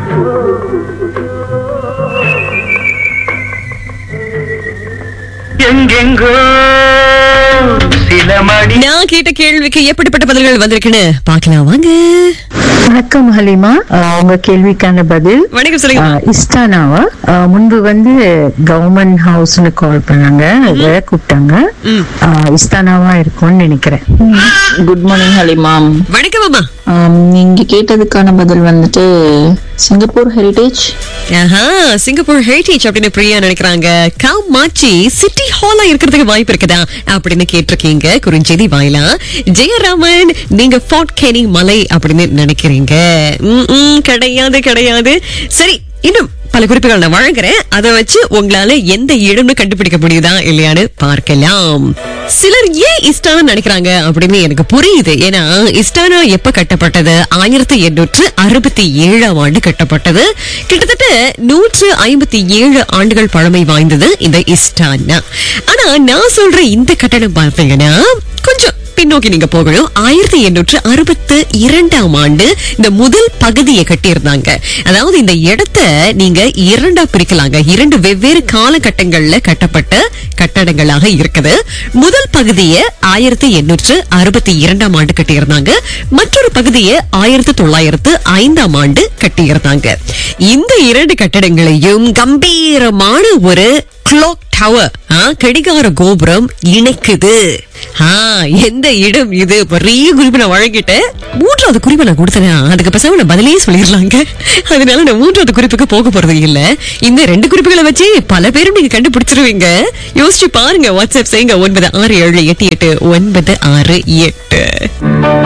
எங்கெங்கோ சில மணி நான் கேட்ட கேள்விக்கு எப்படிப்பட்ட பதில்கள் வந்திருக்குன்னு பார்க்கலாம் வாங்க வணக்கம் ஹலிமா அஹ் உங்க கேள்விக்கான பதில் வணக்கம் சொல்லுங்க அஹ் இஸ்தானாவா அஹ் முன்பு வந்து கவர்மெண்ட் ஹவுஸ்னு கால் பண்ணாங்க அதை கூப்பிட்டாங்க ம். அஹ் இஸ்தானாவா இருக்கும்னு நினைக்கிறேன் குட் மார்னிங் ஹலிமாம் வணக்கம் அம்மா ஆம், நீங்க கேட்டதுக்கான பதில் வந்துட்டு சிங்கப்பூர் ஹெரிடேஜ் ஆஹா சிங்கப்பூர் ஹெரிட்டேஜ் அப்படின்னு பிரியா நினைக்கிறாங்க காமாட்சி சிட்டி ஹாலா இருக்கிறதுக்கு வாய்ப்பு இருக்குதா அப்படின்னு கேட்டிருக்கீங்க குறுஞ்செய்தி வாயிலா ஜெயராமன் நீங்க ஃபோர்ட் கேனி மலை அப்படின்னு நினைக்கிறீங்க ம், ம், கிடையாது கிடையாது சரி இன்னும் பல குறிப்புகள் நான் வழங்குறேன் அதை வச்சு உங்களால எந்த இடம்னு கண்டுபிடிக்க முடியுதா இல்லையான்னு பார்க்கலாம் சிலர் ஏன் இஸ்டானா நினைக்கிறாங்க அப்படின்னு எனக்கு புரியுது ஏன்னா இஸ்டானா எப்ப கட்டப்பட்டது ஆயிரத்தி எண்ணூற்று அறுபத்தி ஏழாம் ஆண்டு கட்டப்பட்டது கிட்டத்தட்ட நூற்று ஐம்பத்தி ஏழு ஆண்டுகள் பழமை வாய்ந்தது இந்த இஸ்டானா ஆனா நான் சொல்ற இந்த கட்டணம் பார்த்தீங்கன்னா கொஞ்சம் பின்னோக்கி நீங்க போகணும் ஆயிரத்தி எண்ணூற்று அறுபத்து இரண்டாம் ஆண்டு இந்த முதல் பகுதியை கட்டியிருந்தாங்க அதாவது இந்த இடத்த நீங்க இரண்டா பிரிக்கலாங்க இரண்டு வெவ்வேறு காலகட்டங்கள்ல கட்டப்பட்ட கட்டடங்களாக இருக்குது முதல் பகுதியை ஆயிரத்தி எண்ணூற்று அறுபத்தி இரண்டாம் ஆண்டு கட்டியிருந்தாங்க மற்றொரு பகுதியை ஆயிரத்தி தொள்ளாயிரத்து ஐந்தாம் ஆண்டு கட்டியிருந்தாங்க இந்த இரண்டு கட்டடங்களையும் கம்பீரமான ஒரு கிளாக் டவர் கடிகார கோபுரம் இணைக்குது ஆ, எந்த இடம் இது பெரிய குறிப்பு நான் வழங்கிட்டேன் மூன்றாவது குறிப்பு நான் கொடுத்தேனா அதுக்கு பேசாம நான் பதிலே சொல்லிடலாங்க அதனால நான் மூன்றாவது குறிப்புக்கு போக போறது இல்ல இந்த ரெண்டு குறிப்புகளை வச்சு பல பேரும் நீங்க கண்டுபிடிச்சிருவீங்க யோசிச்சு பாருங்க வாட்ஸ்அப் செய்யுங்க ஒன்பது ஆறு ஏழு எட்டு எட்டு ஒன்பது ஆறு எட்டு